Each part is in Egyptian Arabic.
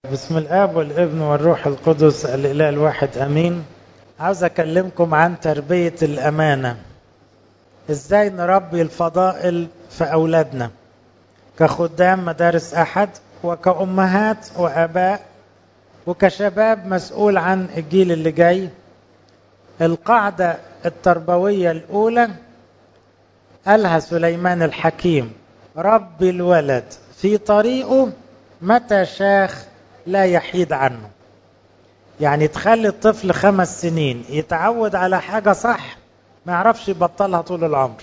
بسم الاب والابن والروح القدس الاله الواحد امين عاوز اكلمكم عن تربيه الامانه ازاي نربي الفضائل في اولادنا كخدام مدارس احد وكامهات واباء وكشباب مسؤول عن الجيل اللي جاي القاعده التربويه الاولى قالها سليمان الحكيم ربي الولد في طريقه متى شاخ لا يحيد عنه يعني تخلي الطفل خمس سنين يتعود على حاجة صح ما يعرفش يبطلها طول العمر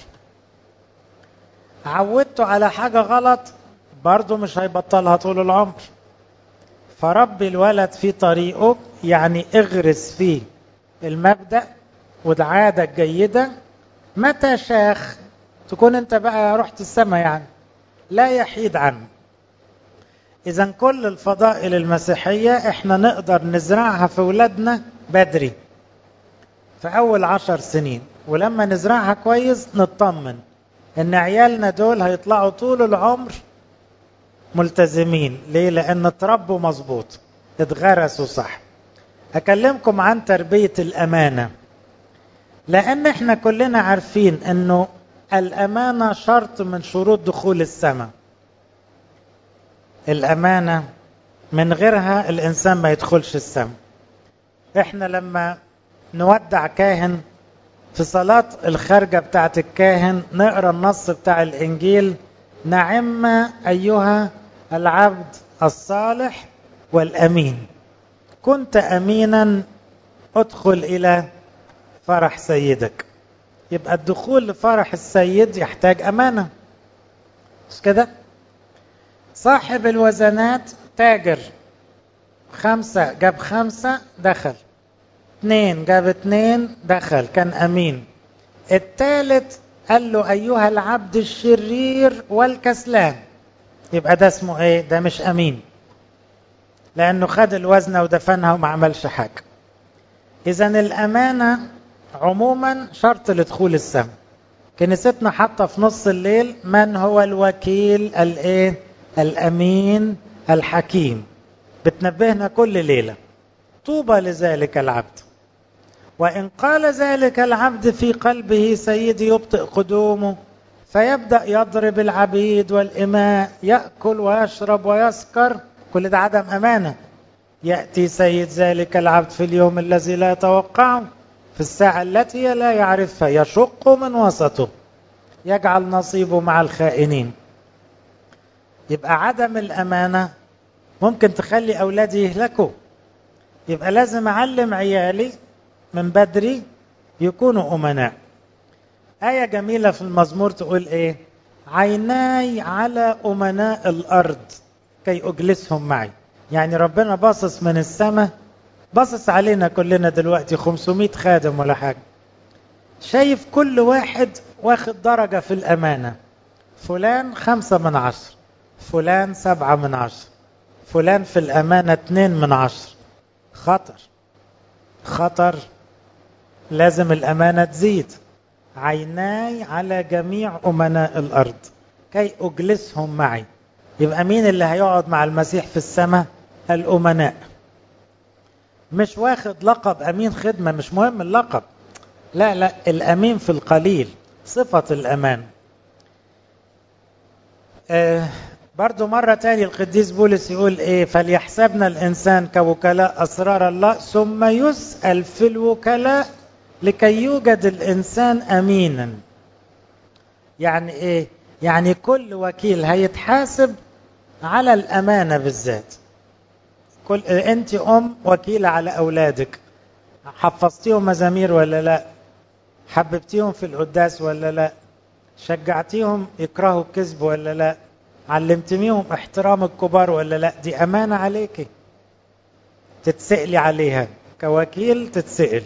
عودته على حاجة غلط برضه مش هيبطلها طول العمر فربي الولد في طريقه يعني اغرس فيه المبدأ والعادة الجيدة متى شاخ تكون انت بقى رحت السما يعني لا يحيد عنه إذا كل الفضائل المسيحية إحنا نقدر نزرعها في أولادنا بدري في أول عشر سنين ولما نزرعها كويس نطمن إن عيالنا دول هيطلعوا طول العمر ملتزمين ليه؟ لأن اتربوا مظبوط اتغرسوا صح أكلمكم عن تربية الأمانة لأن إحنا كلنا عارفين إنه الأمانة شرط من شروط دخول السماء الأمانة من غيرها الإنسان ما يدخلش السماء إحنا لما نودع كاهن في صلاة الخارجة بتاعت الكاهن نقرأ النص بتاع الإنجيل نعم أيها العبد الصالح والأمين كنت أمينا ادخل إلى فرح سيدك يبقى الدخول لفرح السيد يحتاج أمانة مش كده؟ صاحب الوزنات تاجر خمسة جاب خمسة دخل اتنين جاب اتنين دخل كان أمين التالت قال له أيها العبد الشرير والكسلان يبقى ده اسمه ايه ده مش أمين لأنه خد الوزنة ودفنها وما عملش حاجة إذا الأمانة عموما شرط لدخول السماء كنيستنا حاطة في نص الليل من هو الوكيل الايه الامين الحكيم بتنبهنا كل ليله طوبى لذلك العبد وان قال ذلك العبد في قلبه سيدي يبطئ قدومه فيبدا يضرب العبيد والاماء ياكل ويشرب ويسكر كل ده عدم امانه ياتي سيد ذلك العبد في اليوم الذي لا يتوقعه في الساعه التي لا يعرفها يشق من وسطه يجعل نصيبه مع الخائنين يبقى عدم الأمانة ممكن تخلي أولادي يهلكوا يبقى لازم أعلم عيالي من بدري يكونوا أمناء آية جميلة في المزمور تقول إيه عيناي على أمناء الأرض كي أجلسهم معي يعني ربنا باصص من السماء باصص علينا كلنا دلوقتي 500 خادم ولا حاجة شايف كل واحد واخد درجة في الأمانة فلان خمسة من عشر فلان سبعة من عشر فلان في الأمانة اتنين من عشر خطر خطر لازم الأمانة تزيد عيناي على جميع أمناء الأرض كي أجلسهم معي يبقى مين اللي هيقعد مع المسيح في السماء الأمناء مش واخد لقب أمين خدمة مش مهم اللقب لا لا الأمين في القليل صفة الأمان آه برضو مرة تاني القديس بولس يقول ايه فليحسبنا الانسان كوكلاء اسرار الله ثم يسأل في الوكلاء لكي يوجد الانسان امينا يعني ايه يعني كل وكيل هيتحاسب على الامانة بالذات كل انت ام وكيلة على اولادك حفظتيهم مزامير ولا لا حببتيهم في القداس ولا لا شجعتيهم يكرهوا الكذب ولا لا علمتميهم احترام الكبار ولا لا دي أمانة عليك تتسألي عليها كوكيل تتسأل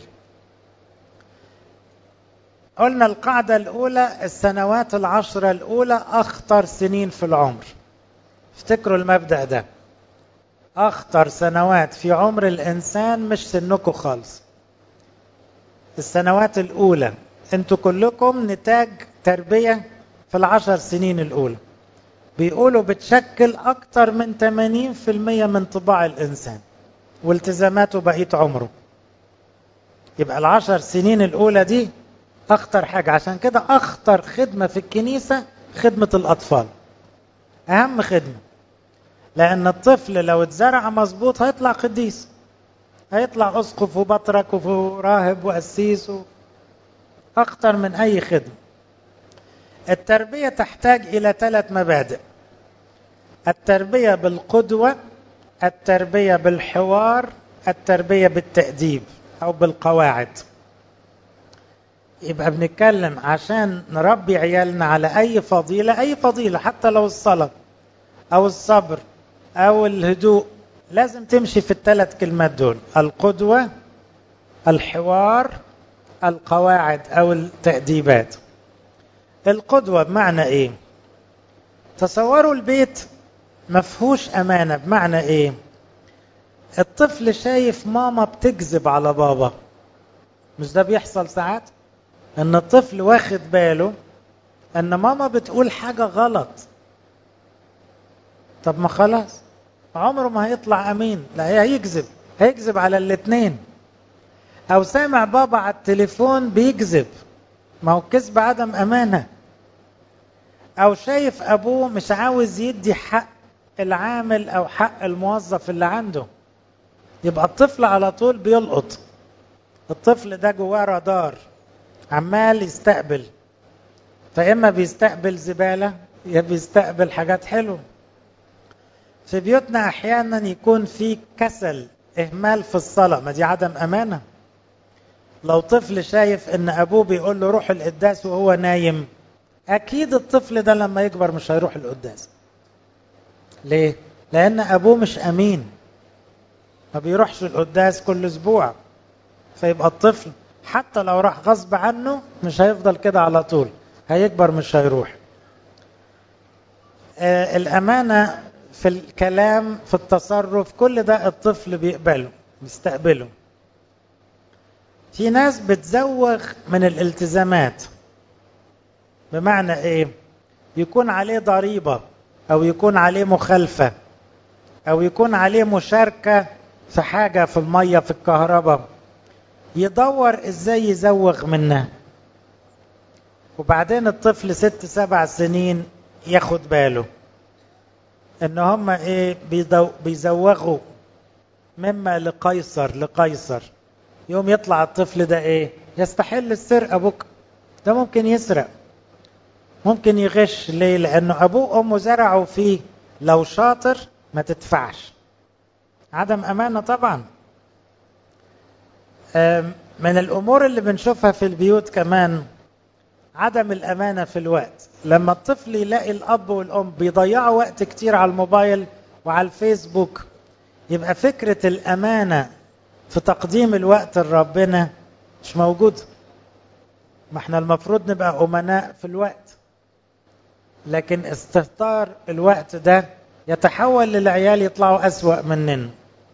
قلنا القاعدة الأولى السنوات العشرة الأولى أخطر سنين في العمر افتكروا المبدأ ده أخطر سنوات في عمر الإنسان مش سنكم خالص السنوات الأولى انتوا كلكم نتاج تربية في العشر سنين الأولى بيقولوا بتشكل أكتر من 80% من طباع الإنسان والتزاماته بقية عمره يبقى العشر سنين الأولى دي أخطر حاجة عشان كده أخطر خدمة في الكنيسة خدمة الأطفال أهم خدمة لأن الطفل لو اتزرع مظبوط هيطلع قديس هيطلع أسقف وبطرك وراهب وقسيس أخطر من أي خدمة التربية تحتاج إلى ثلاث مبادئ التربية بالقدوة التربية بالحوار التربية بالتأديب أو بالقواعد يبقى بنتكلم عشان نربي عيالنا على أي فضيلة أي فضيلة حتى لو الصلاة أو الصبر أو الهدوء لازم تمشي في الثلاث كلمات دول القدوة الحوار القواعد أو التأديبات القدوة بمعنى إيه تصوروا البيت مفهوش أمانة بمعنى إيه الطفل شايف ماما بتكذب على بابا مش ده بيحصل ساعات ان الطفل واخد باله ان ماما بتقول حاجة غلط طب ما خلاص عمره ما هيطلع امين لا هيكذب هيكذب على الاتنين او سامع بابا على التليفون بيكذب ما هو الكذب عدم امانة او شايف ابوه مش عاوز يدي حق العامل او حق الموظف اللي عنده يبقى الطفل على طول بيلقط الطفل ده جواه رادار عمال يستقبل فإما بيستقبل زبالة يا بيستقبل حاجات حلوة في بيوتنا أحيانا يكون في كسل إهمال في الصلاة ما دي عدم أمانة لو طفل شايف إن أبوه بيقول له روح القداس وهو نايم أكيد الطفل ده لما يكبر مش هيروح القداس ليه؟ لأن أبوه مش أمين ما بيروحش القداس كل أسبوع فيبقى الطفل حتى لو راح غصب عنه مش هيفضل كده على طول هيكبر مش هيروح آه الأمانة في الكلام في التصرف كل ده الطفل بيقبله بيستقبله في ناس بتزوغ من الالتزامات بمعنى ايه يكون عليه ضريبة او يكون عليه مخالفة او يكون عليه مشاركة في حاجة في المية في الكهرباء يدور ازاي يزوغ منها وبعدين الطفل ست سبع سنين ياخد باله ان هم ايه بيدو بيزوغوا مما لقيصر لقيصر يوم يطلع الطفل ده ايه يستحل السرقة بك ده ممكن يسرق ممكن يغش ليه لانه ابوه وامه زرعوا فيه لو شاطر ما تدفعش عدم امانه طبعا من الامور اللي بنشوفها في البيوت كمان عدم الامانه في الوقت لما الطفل يلاقي الاب والام بيضيعوا وقت كتير على الموبايل وعلى الفيسبوك يبقى فكره الامانه في تقديم الوقت لربنا مش موجود ما احنا المفروض نبقى امناء في الوقت لكن استهتار الوقت ده يتحول للعيال يطلعوا اسوا مننا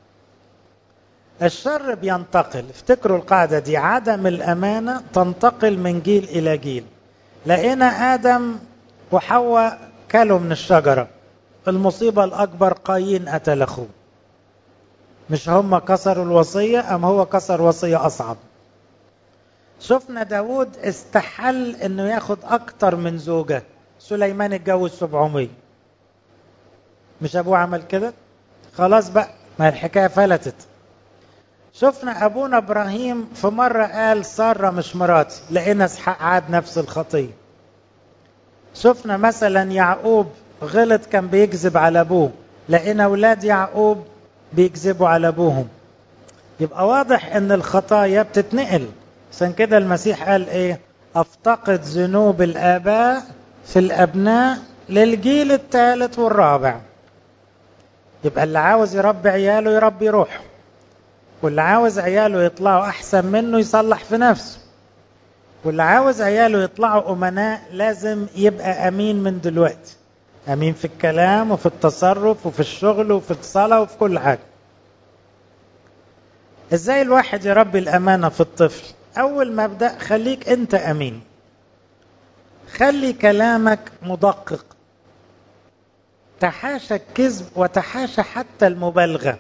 الشر بينتقل افتكروا القاعدة دي عدم الأمانة تنتقل من جيل إلى جيل لقينا آدم وحواء كلوا من الشجرة المصيبة الأكبر قايين قتل أخوه مش هم كسروا الوصية أم هو كسر وصية أصعب شفنا داود استحل أنه ياخد أكتر من زوجة سليمان اتجوز 700 مش أبوه عمل كده خلاص بقى ما الحكاية فلتت شفنا ابونا ابراهيم في مره قال ساره مش مراتي لقينا اسحاق عاد نفس الخطيه شفنا مثلا يعقوب غلط كان بيكذب على ابوه لقينا اولاد يعقوب بيكذبوا على ابوهم يبقى واضح ان الخطايا بتتنقل عشان كده المسيح قال ايه افتقد ذنوب الاباء في الابناء للجيل الثالث والرابع يبقى اللي عاوز يربي عياله يربي روحه واللي عاوز عياله يطلعوا احسن منه يصلح في نفسه واللي عاوز عياله يطلعوا امناء لازم يبقى امين من دلوقتي امين في الكلام وفي التصرف وفي الشغل وفي الصلاه وفي كل حاجه ازاي الواحد يربي الامانه في الطفل اول مبدا خليك انت امين خلي كلامك مدقق تحاشى الكذب وتحاشى حتى المبالغة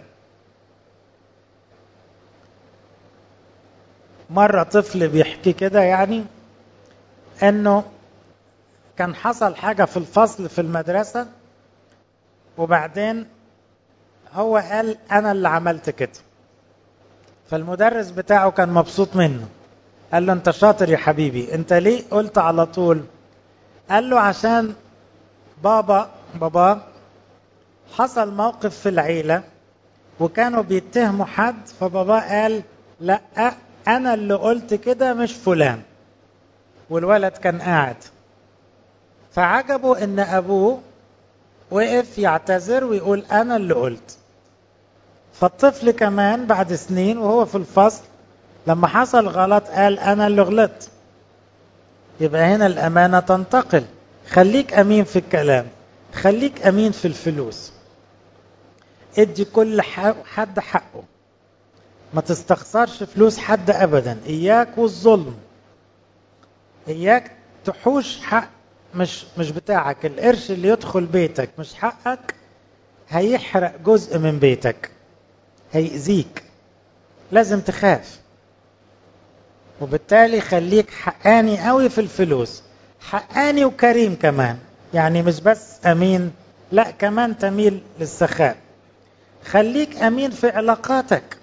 مرة طفل بيحكي كده يعني انه كان حصل حاجة في الفصل في المدرسة وبعدين هو قال انا اللي عملت كده فالمدرس بتاعه كان مبسوط منه قال له انت شاطر يا حبيبي انت ليه قلت على طول قال له عشان بابا بابا حصل موقف في العيلة وكانوا بيتهموا حد فبابا قال لا انا اللي قلت كده مش فلان والولد كان قاعد فعجبه ان ابوه وقف يعتذر ويقول انا اللي قلت فالطفل كمان بعد سنين وهو في الفصل لما حصل غلط قال انا اللي غلطت يبقى هنا الامانه تنتقل خليك امين في الكلام خليك امين في الفلوس ادي كل حد حقه ما تستخسرش فلوس حد ابدا اياك والظلم اياك تحوش حق مش مش بتاعك القرش اللي يدخل بيتك مش حقك هيحرق جزء من بيتك هيأذيك لازم تخاف وبالتالي خليك حقاني قوي في الفلوس حقاني وكريم كمان يعني مش بس امين لا كمان تميل للسخاء خليك امين في علاقاتك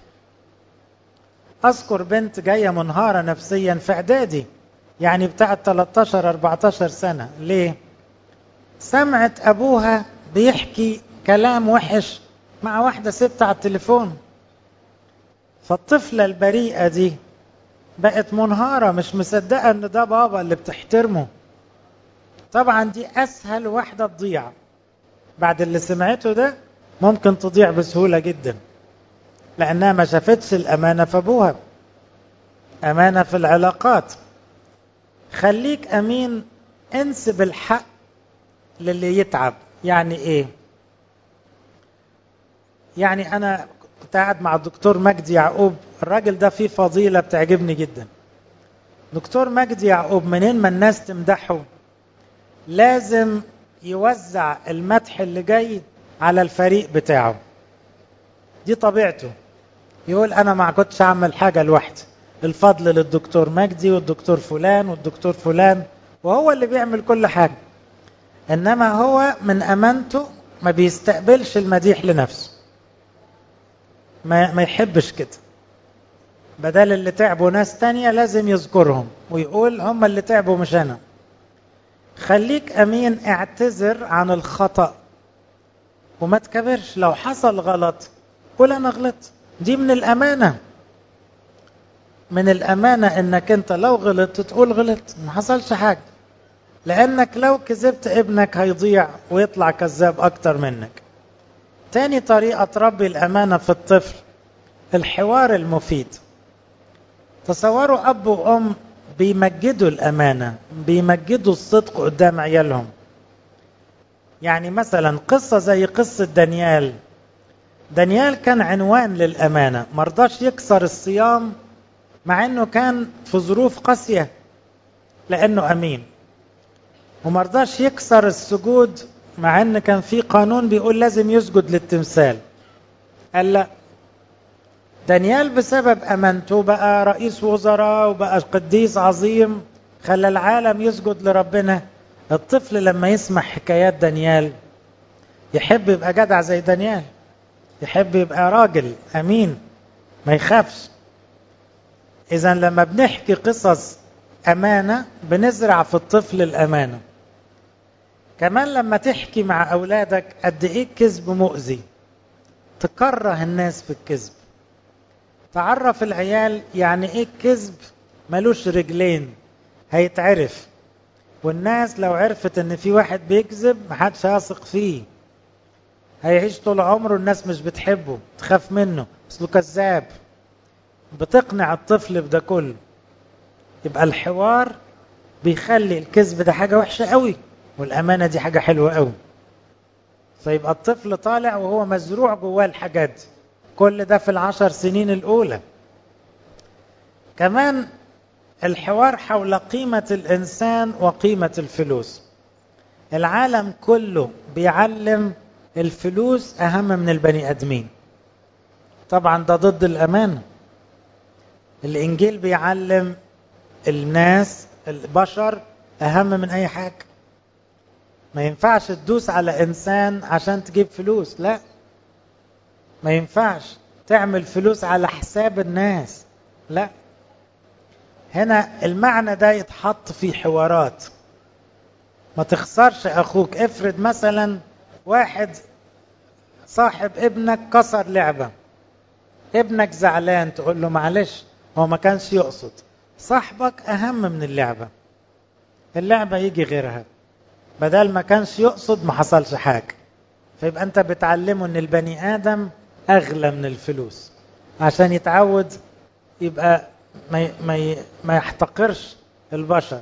اذكر بنت جايه منهاره نفسيا في اعدادي يعني بتاعت 13 14 سنه ليه سمعت ابوها بيحكي كلام وحش مع واحده ست على التليفون فالطفله البريئه دي بقت منهاره مش مصدقه ان ده بابا اللي بتحترمه طبعا دي اسهل واحده تضيع بعد اللي سمعته ده ممكن تضيع بسهوله جدا لانها ما شافتش الامانه في ابوها امانه في العلاقات خليك امين انسب الحق للي يتعب يعني ايه يعني انا كنت قاعد مع الدكتور مجدي يعقوب الراجل ده فيه فضيله بتعجبني جدا دكتور مجدي يعقوب منين ما الناس تمدحه لازم يوزع المدح اللي جاي على الفريق بتاعه دي طبيعته يقول انا ما كنتش اعمل حاجه لوحدي الفضل للدكتور مجدي والدكتور فلان والدكتور فلان وهو اللي بيعمل كل حاجه انما هو من امانته ما بيستقبلش المديح لنفسه ما, ما يحبش كده بدل اللي تعبوا ناس تانية لازم يذكرهم ويقول هم اللي تعبوا مش انا خليك امين اعتذر عن الخطأ وما تكبرش لو حصل غلط قول انا غلطت دي من الامانه من الامانه انك انت لو غلطت تقول غلطت ما حصلش حاجه لانك لو كذبت ابنك هيضيع ويطلع كذاب اكتر منك تاني طريقه تربي الامانه في الطفل الحوار المفيد تصوروا اب وام بيمجدوا الامانه بيمجدوا الصدق قدام عيالهم يعني مثلا قصه زي قصه دانيال دانيال كان عنوان للامانه مرضاش يكسر الصيام مع انه كان في ظروف قاسيه لانه امين ومرضاش يكسر السجود مع ان كان في قانون بيقول لازم يسجد للتمثال قال لا دانيال بسبب امانته بقى رئيس وزراء وبقى قديس عظيم خلى العالم يسجد لربنا الطفل لما يسمع حكايات دانيال يحب يبقى جدع زي دانيال يحب يبقى راجل امين ما يخافش اذا لما بنحكي قصص امانه بنزرع في الطفل الامانه كمان لما تحكي مع اولادك قد ايه الكذب مؤذي تكره الناس في الكذب تعرف العيال يعني ايه الكذب ملوش رجلين هيتعرف والناس لو عرفت ان في واحد بيكذب محدش هيثق فيه هيعيش طول عمره الناس مش بتحبه تخاف منه اصله كذاب بتقنع الطفل بده كله يبقى الحوار بيخلي الكذب ده حاجه وحشه قوي والامانه دي حاجه حلوه قوي فيبقى الطفل طالع وهو مزروع جواه الحاجات دي كل ده في العشر سنين الاولى كمان الحوار حول قيمه الانسان وقيمه الفلوس العالم كله بيعلم الفلوس أهم من البني آدمين طبعا ده ضد الأمانة الإنجيل بيعلم الناس البشر أهم من أي حاجة ما ينفعش تدوس على إنسان عشان تجيب فلوس لا ما ينفعش تعمل فلوس على حساب الناس لا هنا المعنى ده يتحط في حوارات ما تخسرش أخوك افرض مثلا واحد صاحب ابنك كسر لعبة ابنك زعلان تقول له معلش هو ما كانش يقصد صاحبك أهم من اللعبة اللعبة يجي غيرها بدل ما كانش يقصد ما حصلش حاجة فيبقى أنت بتعلمه أن البني آدم أغلى من الفلوس عشان يتعود يبقى ما ما ما يحتقرش البشر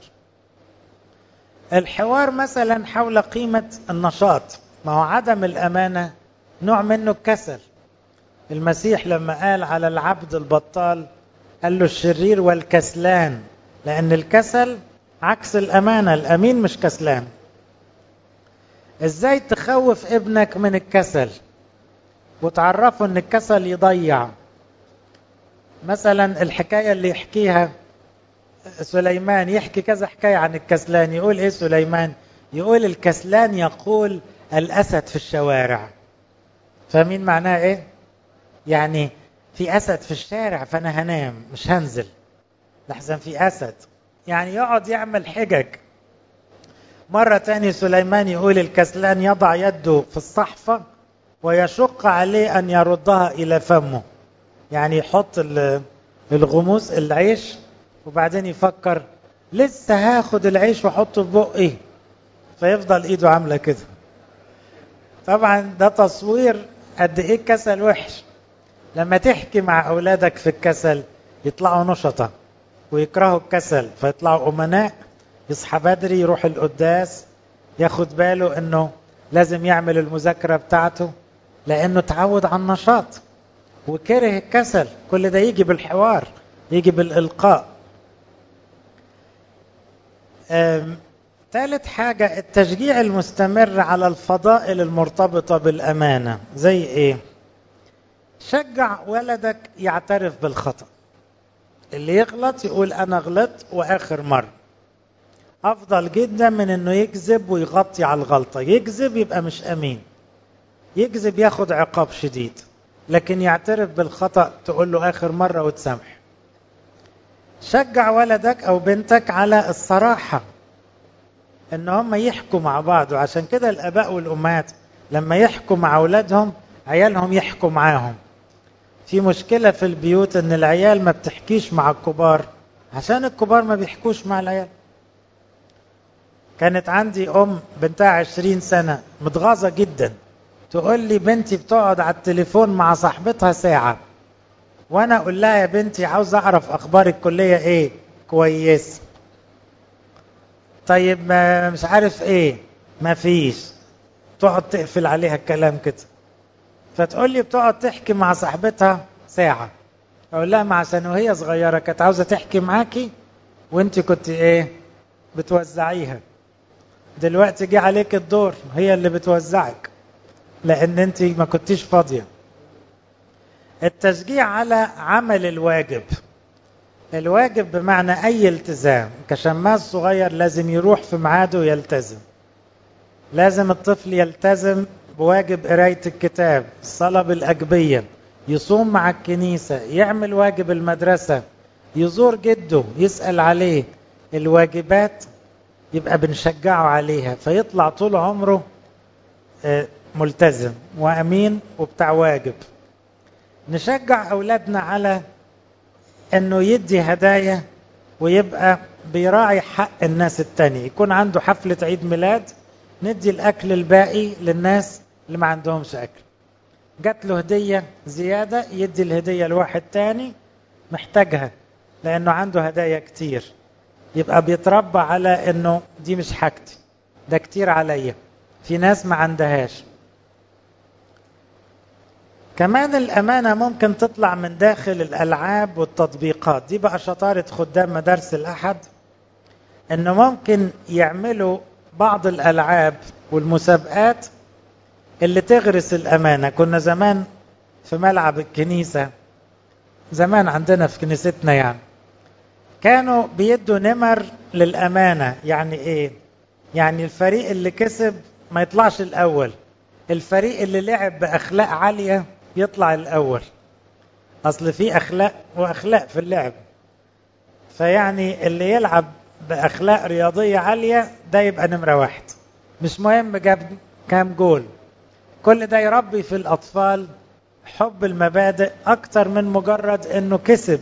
الحوار مثلا حول قيمة النشاط ما هو عدم الأمانة نوع منه الكسل المسيح لما قال على العبد البطال قال له الشرير والكسلان لأن الكسل عكس الأمانة الأمين مش كسلان إزاي تخوف ابنك من الكسل وتعرفه أن الكسل يضيع مثلا الحكاية اللي يحكيها سليمان يحكي كذا حكاية عن الكسلان يقول إيه سليمان يقول الكسلان يقول الأسد في الشوارع فاهمين معناها إيه يعني في أسد في الشارع فأنا هنام مش هنزل لحسن في أسد يعني يقعد يعمل حجج مرة تاني سليمان يقول الكسلان يضع يده في الصحفة ويشق عليه أن يردها إلى فمه يعني يحط الغموس العيش وبعدين يفكر لسه هاخد العيش واحطه في بقي فيفضل ايده عامله كده طبعا ده تصوير قد ايه الكسل وحش لما تحكي مع اولادك في الكسل يطلعوا نشطة ويكرهوا الكسل فيطلعوا امناء يصحى بدري يروح القداس ياخد باله انه لازم يعمل المذاكرة بتاعته لانه تعود على النشاط وكره الكسل كل ده يجي بالحوار يجي بالإلقاء ثالث حاجة التشجيع المستمر على الفضائل المرتبطة بالأمانة زي إيه؟ شجع ولدك يعترف بالخطأ اللي يغلط يقول أنا غلطت وآخر مرة أفضل جدا من إنه يكذب ويغطي على الغلطة يكذب يبقى مش أمين يكذب ياخد عقاب شديد لكن يعترف بالخطأ تقول له آخر مرة وتسامح شجع ولدك أو بنتك على الصراحة إن هم يحكوا مع بعض وعشان كده الآباء والأمهات لما يحكوا مع أولادهم عيالهم يحكوا معاهم في مشكلة في البيوت إن العيال ما بتحكيش مع الكبار عشان الكبار ما بيحكوش مع العيال كانت عندي أم بنتها عشرين سنة متغاظة جدا تقول لي بنتي بتقعد على التليفون مع صاحبتها ساعة وانا اقول لها يا بنتي عاوز اعرف اخبار الكلية ايه كويس طيب ما مش عارف ايه ما فيش تقعد تقفل عليها الكلام كده فتقول لي بتقعد تحكي مع صاحبتها ساعة اقول لها ما عشان وهي صغيرة كانت عاوزة تحكي معاكي وانت كنت ايه بتوزعيها دلوقتي جه عليك الدور هي اللي بتوزعك لان انت ما كنتيش فاضيه التشجيع على عمل الواجب الواجب بمعنى اي التزام كشماس صغير لازم يروح في ميعاده ويلتزم لازم الطفل يلتزم بواجب قرايه الكتاب الصلاه بالاجبيه يصوم مع الكنيسه يعمل واجب المدرسه يزور جده يسال عليه الواجبات يبقى بنشجعه عليها فيطلع طول عمره ملتزم وامين وبتاع واجب نشجع اولادنا على انه يدي هدايا ويبقى بيراعي حق الناس التانية يكون عنده حفلة عيد ميلاد ندي الاكل الباقي للناس اللي ما عندهمش اكل جات له هدية زيادة يدي الهدية لواحد تاني محتاجها لانه عنده هدايا كتير يبقى بيتربى على انه دي مش حاجتي ده كتير عليا في ناس ما عندهاش كمان الأمانة ممكن تطلع من داخل الألعاب والتطبيقات دي بقى شطارة خدام مدارس الأحد إنه ممكن يعملوا بعض الألعاب والمسابقات اللي تغرس الأمانة كنا زمان في ملعب الكنيسة زمان عندنا في كنيستنا يعني كانوا بيدوا نمر للأمانة يعني إيه؟ يعني الفريق اللي كسب ما يطلعش الأول الفريق اللي لعب بأخلاق عالية يطلع الأول أصل في أخلاق وأخلاق في اللعب فيعني اللي يلعب بأخلاق رياضية عالية ده يبقى نمرة واحد مش مهم جاب كام جول كل ده يربي في الأطفال حب المبادئ أكتر من مجرد إنه كسب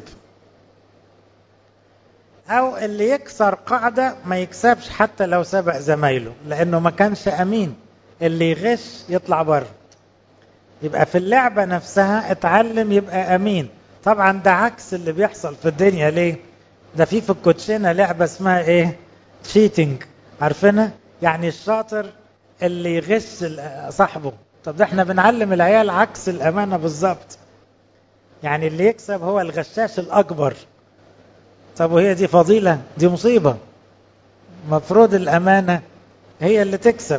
أو اللي يكسر قاعدة ما يكسبش حتى لو سبق زمايله لأنه ما كانش أمين اللي يغش يطلع بره يبقى في اللعبة نفسها اتعلم يبقى أمين طبعا ده عكس اللي بيحصل في الدنيا ليه ده في في الكوتشينة لعبة اسمها ايه تشيتنج عارفينها يعني الشاطر اللي يغش صاحبه طب ده احنا بنعلم العيال عكس الأمانة بالظبط يعني اللي يكسب هو الغشاش الأكبر طب وهي دي فضيلة دي مصيبة مفروض الأمانة هي اللي تكسب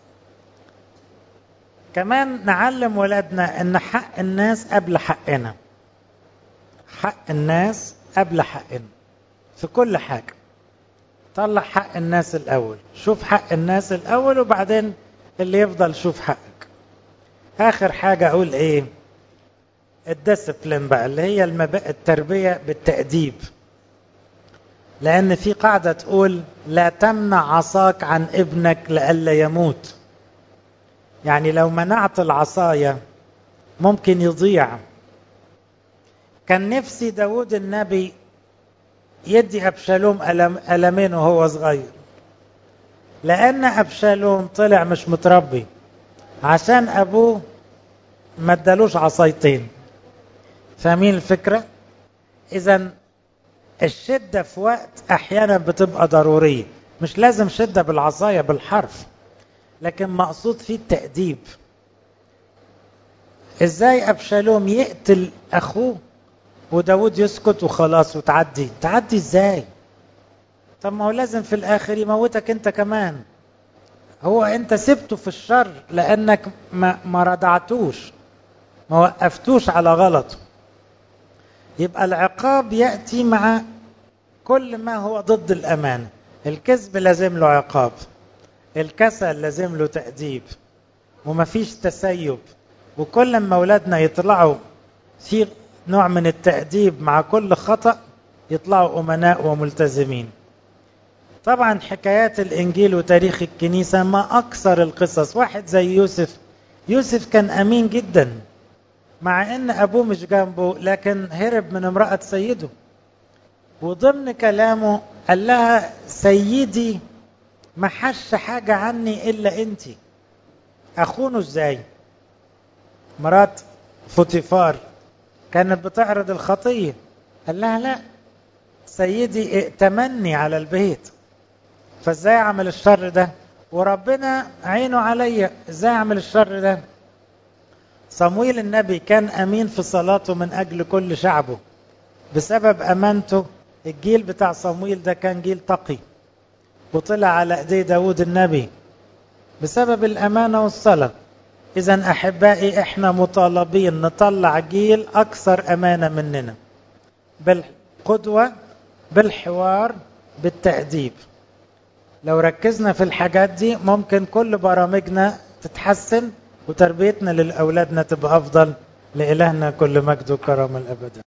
كمان نعلم ولادنا ان حق الناس قبل حقنا حق الناس قبل حقنا في كل حاجة طلع حق الناس الأول شوف حق الناس الأول وبعدين اللي يفضل شوف حقك آخر حاجة أقول إيه الديسبلين بقى اللي هي المبا... التربية بالتأديب لأن في قاعدة تقول لا تمنع عصاك عن ابنك لئلا يموت يعني لو منعت العصاية ممكن يضيع كان نفسي داود النبي يدي أبشالوم ألم ألمين وهو صغير لأن أبشالوم طلع مش متربي عشان أبوه ما ادالوش عصايتين فاهمين الفكرة؟ إذا الشدة في وقت أحيانا بتبقى ضرورية مش لازم شدة بالعصاية بالحرف لكن مقصود فيه التأديب ازاي ابشالوم يقتل اخوه وداود يسكت وخلاص وتعدي تعدي ازاي طب ما هو لازم في الاخر يموتك انت كمان هو انت سبته في الشر لانك ما, ما ردعتوش ما وقفتوش على غلطه يبقى العقاب ياتي مع كل ما هو ضد الامانه الكذب لازم له عقاب الكسل لازم له تأديب ومفيش تسيب وكل ما أولادنا يطلعوا في نوع من التأديب مع كل خطأ يطلعوا أمناء وملتزمين طبعا حكايات الإنجيل وتاريخ الكنيسة ما أكثر القصص واحد زي يوسف يوسف كان أمين جدا مع أن أبوه مش جنبه لكن هرب من امرأة سيده وضمن كلامه قال لها سيدي ما حش حاجة عني إلا أنت أخونه إزاي مرات فوتيفار كانت بتعرض الخطية قال لها لا سيدي ائتمني على البيت فازاي اعمل الشر ده وربنا عينه عليا ازاي اعمل الشر ده صمويل النبي كان امين في صلاته من اجل كل شعبه بسبب امانته الجيل بتاع صمويل ده كان جيل تقي وطلع على ايدي داود النبي بسبب الامانه والصلاه اذا احبائي احنا مطالبين نطلع جيل اكثر امانه مننا بالقدوه بالحوار بالتاديب لو ركزنا في الحاجات دي ممكن كل برامجنا تتحسن وتربيتنا للاولادنا تبقى افضل لالهنا كل مجد وكرم الابد